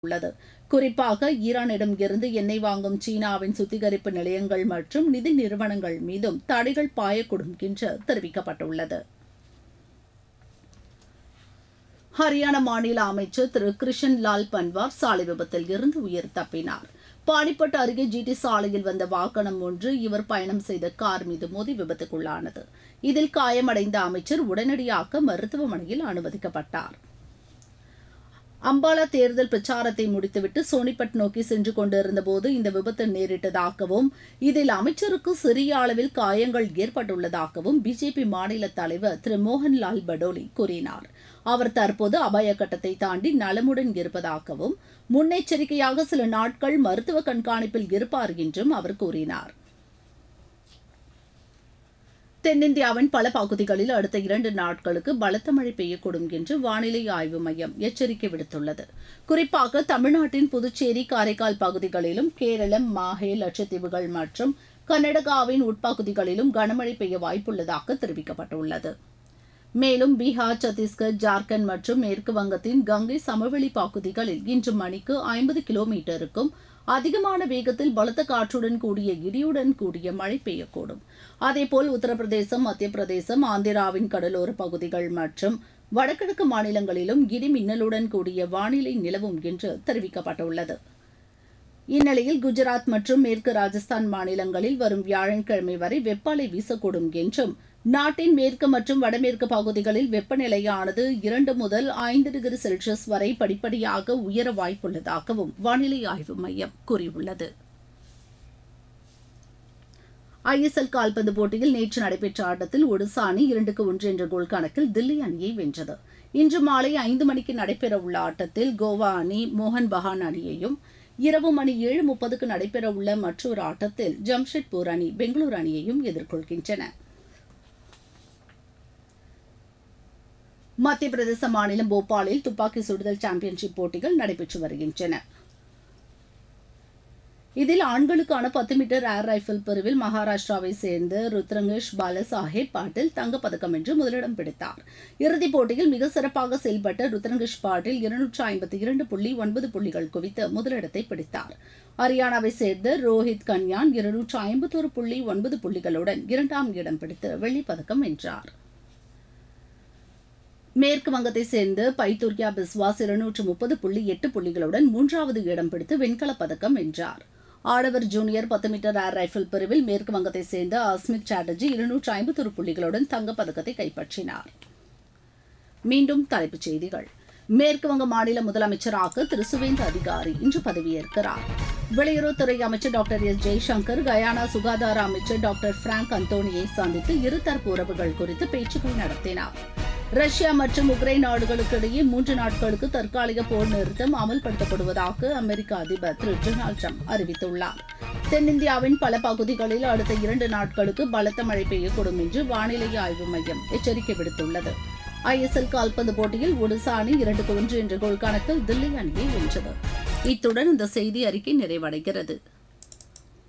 உள்ளது குறிப்பாக ஈரானிடம் இருந்து எண்ணெய் வாங்கும் சீனாவின் சுத்திகரிப்பு நிலையங்கள் மற்றும் நிதி நிறுவனங்கள் மீதும் தடைகள் பாயக்கூடும் என்று தெரிவிக்கப்பட்டுள்ளது ஹரியானா மாநில அமைச்சர் திரு கிருஷன் லால் பன்வார் சாலை விபத்தில் இருந்து உயிர் தப்பினார் பாடிப்பட்டு அருகே ஜிடி சாலையில் வந்த வாகனம் ஒன்று இவர் பயணம் செய்த கார் மீது மோதி விபத்துக்குள்ளானது இதில் காயமடைந்த அமைச்சர் உடனடியாக மருத்துவமனையில் அனுமதிக்கப்பட்டார் அம்பாலா தேர்தல் பிரச்சாரத்தை முடித்துவிட்டு சோனிபட் நோக்கி சென்று கொண்டிருந்தபோது இந்த விபத்து நேரிட்டதாகவும் இதில் அமைச்சருக்கு சிறிய அளவில் காயங்கள் ஏற்பட்டுள்ளதாகவும் பிஜேபி மாநில தலைவர் திரு மோகன்லால் படோலி கூறினார் அவர் தற்போது அபாய கட்டத்தை தாண்டி நலமுடன் இருப்பதாகவும் முன்னெச்சரிக்கையாக சில நாட்கள் மருத்துவ கண்காணிப்பில் இருப்பார் என்றும் அவர் கூறினார் தென்னிந்தியாவின் பல பகுதிகளில் அடுத்த இரண்டு நாட்களுக்கு பலத்த மழை பெய்யக்கூடும் என்று வானிலை ஆய்வு மையம் எச்சரிக்கை விடுத்துள்ளது குறிப்பாக தமிழ்நாட்டின் புதுச்சேரி காரைக்கால் பகுதிகளிலும் கேரளம் மாஹே லட்சத்தீவுகள் மற்றும் கர்நாடகாவின் உட்பகுதிகளிலும் கனமழை பெய்ய வாய்ப்புள்ளதாக தெரிவிக்கப்பட்டுள்ளது மேலும் பீகார் சத்தீஸ்கர் ஜார்க்கண்ட் மற்றும் மேற்கு வங்கத்தின் கங்கை சமவெளி பகுதிகளில் இன்று மணிக்கு ஐம்பது கிலோமீட்டருக்கும் அதிகமான வேகத்தில் பலத்த காற்றுடன் கூடிய இடியுடன் கூடிய மழை பெய்யக்கூடும் அதேபோல் உத்தரப்பிரதேசம் மத்திய பிரதேசம் ஆந்திராவின் கடலோர பகுதிகள் மற்றும் வடகிழக்கு மாநிலங்களிலும் இடி மின்னலுடன் கூடிய வானிலை நிலவும் என்று தெரிவிக்கப்பட்டுள்ளது இந்நிலையில் குஜராத் மற்றும் மேற்கு ராஜஸ்தான் மாநிலங்களில் வரும் வியாழக்கிழமை வரை வெப்ப அலை வீசக்கூடும் என்றும் நாட்டின் மேற்கு மற்றும் வடமேற்கு பகுதிகளில் வெப்பநிலையானது இரண்டு முதல் ஐந்து டிகிரி செல்சியஸ் வரை படிப்படியாக உயர வாய்ப்புள்ளதாகவும் வானிலை ஆய்வு மையம் கூறியுள்ளது ஐஎஸ்எல் கால்பந்து போட்டியில் நேற்று நடைபெற்ற ஆட்டத்தில் ஒடிசா அணி இரண்டுக்கு ஒன்று என்ற கோல் கணக்கில் தில்லி அணியை வென்றது இன்று மாலை ஐந்து மணிக்கு நடைபெறவுள்ள ஆட்டத்தில் கோவா அணி மோகன் பகான் அணியையும் இரவு மணி ஏழு முப்பதுக்கு நடைபெறவுள்ள மற்றொரு ஆட்டத்தில் ஜம்ஷெட்பூர் அணி பெங்களூரு அணியையும் எதிர்கொள்கின்றன மத்திய பிரதேச மாநிலம் போபாலில் துப்பாக்கி சுடுதல் சாம்பியன்ஷிப் போட்டிகள் நடைபெற்று வருகின்றன இதில் ஆண்களுக்கான பத்து மீட்டர் ஏர் ரைபிள் பிரிவில் மகாராஷ்டிராவை சேர்ந்த ருத்ரங்கேஷ் பாலசாஹேப் பாட்டில் தங்கப்பதக்கம் என்று முதலிடம் பிடித்தார் இறுதிப் போட்டியில் மிக சிறப்பாக செயல்பட்ட ருத்ரங்கேஷ் பாட்டில் இருநூற்று ஐம்பத்தி இரண்டு புள்ளி ஒன்பது புள்ளிகள் குவித்து முதலிடத்தை பிடித்தார் ஹரியானாவை சேர்ந்த ரோஹித் கன்யான் இருநூற்று ஐம்பத்தொரு புள்ளி ஒன்பது புள்ளிகளுடன் இரண்டாம் இடம் பிடித்து வெள்ளிப்பதக்கம் வென்றார் மேற்கு வங்கத்தை சேர்ந்த பைத்தூர்கியா பிஸ்வாஸ் இருநூற்று முப்பது புள்ளி எட்டு புள்ளிகளுடன் மூன்றாவது இடம் பிடித்து வெண்கலப் பதக்கம் வென்றார் ஆடவர் ஜூனியர் பத்து மீட்டர் ஏர் ரைபிள் பிரிவில் மேற்கு வங்கத்தை சேர்ந்த அஸ்மித் சாட்டர்ஜி இருநூற்று ஐம்பத்தொரு புள்ளிகளுடன் தங்கப்பதக்கத்தை கைப்பற்றினார் மீண்டும் தலைப்புச் செய்திகள் மேற்கு வங்க மாநில முதலமைச்சராக திரு சுவேந்த அதிகாரி இன்று பதவியேற்கிறார் வெளியுறவுத்துறை அமைச்சர் டாக்டர் எஸ் ஜெய்சங்கர் கயானா சுகாதார அமைச்சர் டாக்டர் பிராங்க் அந்தோனியை சந்தித்து இருதரப்பு உறவுகள் குறித்து பேச்சுக்கள் நடத்தினார் ரஷ்யா மற்றும் உக்ரைன் நாடுகளுக்கு இடையே மூன்று நாட்களுக்கு தற்காலிக போர் நிறுத்தம் அமல்படுத்தப்படுவதாக அமெரிக்க அதிபர் திரு டொனால்டு ட்ரம்ப் அறிவித்துள்ளார் தென்னிந்தியாவின் பல பகுதிகளில் அடுத்த இரண்டு நாட்களுக்கு பலத்த மழை பெய்யக்கூடும் என்று வானிலை ஆய்வு மையம் எச்சரிக்கை விடுத்துள்ளது ஐஎஸ்எல் கால்பந்து போட்டியில் ஒடிசா அணி இரண்டுக்கு ஒன்று என்ற கோல் கணக்கில் தில்லி அணியை வென்றது இத்துடன் இந்த செய்தி அறிக்கை நிறைவடைகிறது